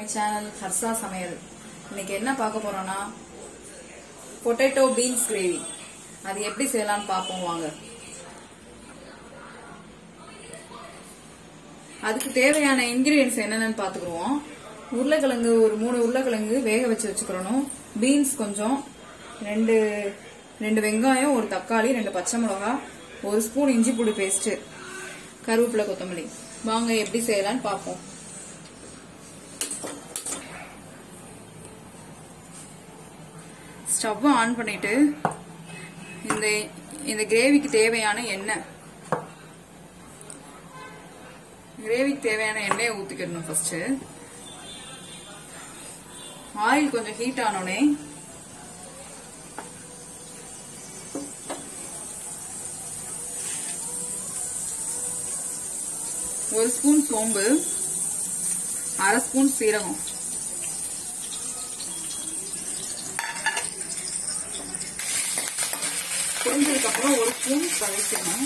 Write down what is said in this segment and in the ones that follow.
my channel Harsha சமையல் இன்னைக்கு என்ன பார்க்க போறோம்னா பொட்டேட்டோ பீன்ஸ் கிரேவி அது எப்படி செய்யலாம்னு பார்ப்போம் வாங்க அதுக்கு தேவையான இன்கிரியன்ஸ் என்னென்னு பார்த்துக்குருவோம் உருளைக்கிழங்கு ஒரு மூணு உருளைக்கிழங்கு வேக வச்சு வச்சுக்கிறணும் பீன்ஸ் கொஞ்சம் ரெண்டு ரெண்டு வெங்காயம் ஒரு தக்காளி ரெண்டு பச்சை மிளகா ஒரு ஸ்பூன் இஞ்சி பூடி பேஸ்ட் கருவேப்பிலை கொத்தமல்லி வாங்க எப்படி செய்யலாம்னு பார்ப்போம் ஸ்டவ் ஆன் பண்ணிட்டு இந்த இந்த கிரேவிக்கு தேவையான எண்ணெய் கிரேவிக்கு தேவையான எண்ணெயை ஊத்திக்கிடணும் ஃபர்ஸ்ட் ஆயில் கொஞ்சம் ஹீட் ஆனோடனே ஒரு ஸ்பூன் சோம்பு அரை ஸ்பூன் சீரகம் பொரிஞ்சதுக்கு அப்புறம் ஒரு ஸ்பூன் வதக்கணும்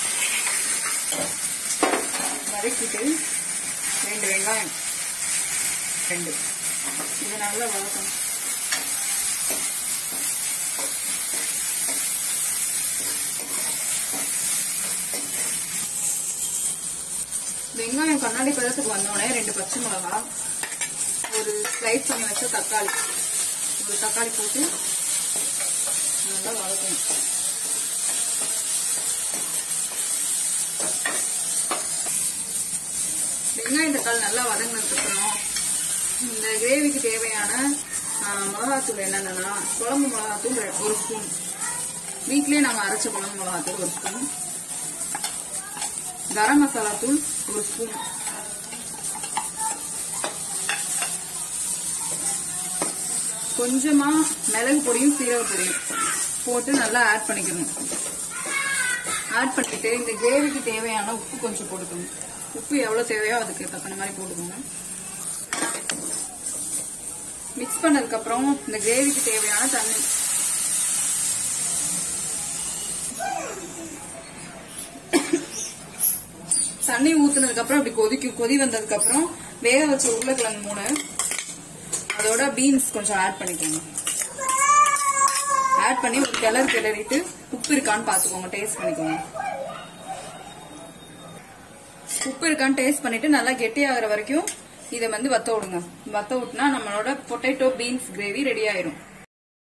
வதக்கிட்டு ரெண்டு வெங்காயம் ரெண்டு இது நல்லா வதக்கணும் வெங்காயம் கண்ணாடி பதத்துக்கு வந்தோடனே ரெண்டு பச்சை மிளகா ஒரு ஸ்லைஸ் பண்ணி வச்ச தக்காளி ஒரு தக்காளி போட்டு நல்லா வதக்கணும் வெங்காயம் தக்காளி நல்லா வதங்கினதுக்கு அப்புறம் இந்த கிரேவிக்கு தேவையான மிளகாத்தூள் என்னென்னா குழம்பு மிளகாத்தூள் ஒரு ஸ்பூன் வீட்லயே நாங்க அரைச்ச குழம்பு மிளகாத்தூள் ஒரு ஸ்பூன் கரம் மசாலா தூள் ஒரு ஸ்பூன் கொஞ்சமா மிளகு பொடியும் சீரக பொடியும் போட்டு நல்லா ஆட் பண்ணிக்கணும் ஆட் பண்ணிட்டு இந்த கிரேவிக்கு தேவையான உப்பு கொஞ்சம் போட்டுக்கணும் உப்பு எவ்வளவு தேவையோ அதுக்கு தக்கன மாதிரி போட்டுக்கோங்க மிக்ஸ் பண்ணதுக்கு அப்புறம் இந்த கிரேவிக்கு தேவையான தண்ணி தண்ணி ஊத்துனதுக்கு அப்புறம் அப்படி கொதிக்கும் கொதி வந்ததுக்கு அப்புறம் வேக வச்ச உருளைக்கிழங்கு மூணு அதோட பீன்ஸ் கொஞ்சம் ஆட் பண்ணிக்கோங்க ஆட் பண்ணி ஒரு கிளறு கிளறிட்டு உப்பு இருக்கான்னு பாத்துக்கோங்க டேஸ்ட் பண்ணிக்கோங்க உப்பு இருக்கான்னு டேஸ்ட் பண்ணிட்டு நல்லா கெட்டியாகிற வரைக்கும் இதை வந்து வத்த விடுங்க வத்த விட்டுனா நம்மளோட பொட்டேட்டோ பீன்ஸ் கிரேவி ரெடி ஆயிரும்